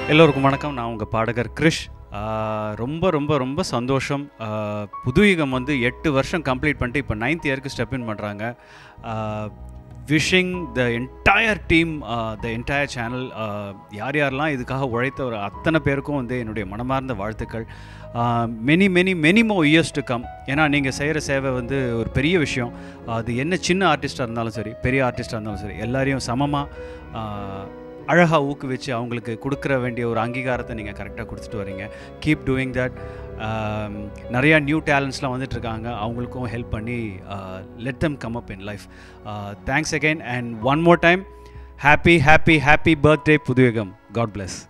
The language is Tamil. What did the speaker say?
எல்லோருக்கும் வணக்கம் நான் உங்கள் பாடகர் கிரிஷ் ஆஹ் ரொம்ப ரொம்ப ரொம்ப சந்தோஷம் ஆஹ் புதுயுகம் வந்து எட்டு வருஷம் கம்ப்ளீட் பண்ணிட்டு இப்போ நைன்த் இயருக்கு ஸ்டெப் இன் பண்ணுறாங்க wishing the entire team the entire channel யார் யாரெல்லாம் இதுக்காக உழைத்த ஒரு அத்தனை பேருக்கும் வந்து என்னுடைய மனமார்ந்த வாழ்த்துக்கள் many many many more years to come ஏன்னா நீங்கள் செய்கிற சேவை வந்து ஒரு பெரிய விஷயம் அது என்ன சின்ன ஆர்டிஸ்ட்டாக இருந்தாலும் சரி பெரிய ஆர்டிஸ்ட்டாக இருந்தாலும் சரி எல்லாரையும் சமமாக அழகாக ஊக்குவிச்சு அவங்களுக்கு கொடுக்குற வேண்டிய ஒரு அங்கீகாரத்தை நீங்கள் கரெக்டாக கொடுத்துட்டு வரீங்க கீப் டூயிங் தட் நிறையா நியூ டேலண்ட்ஸ்லாம் வந்துட்டு இருக்காங்க அவங்களுக்கும் ஹெல்ப் பண்ணி let them come up in life thanks again and one more time happy happy happy birthday Puthuyugam God bless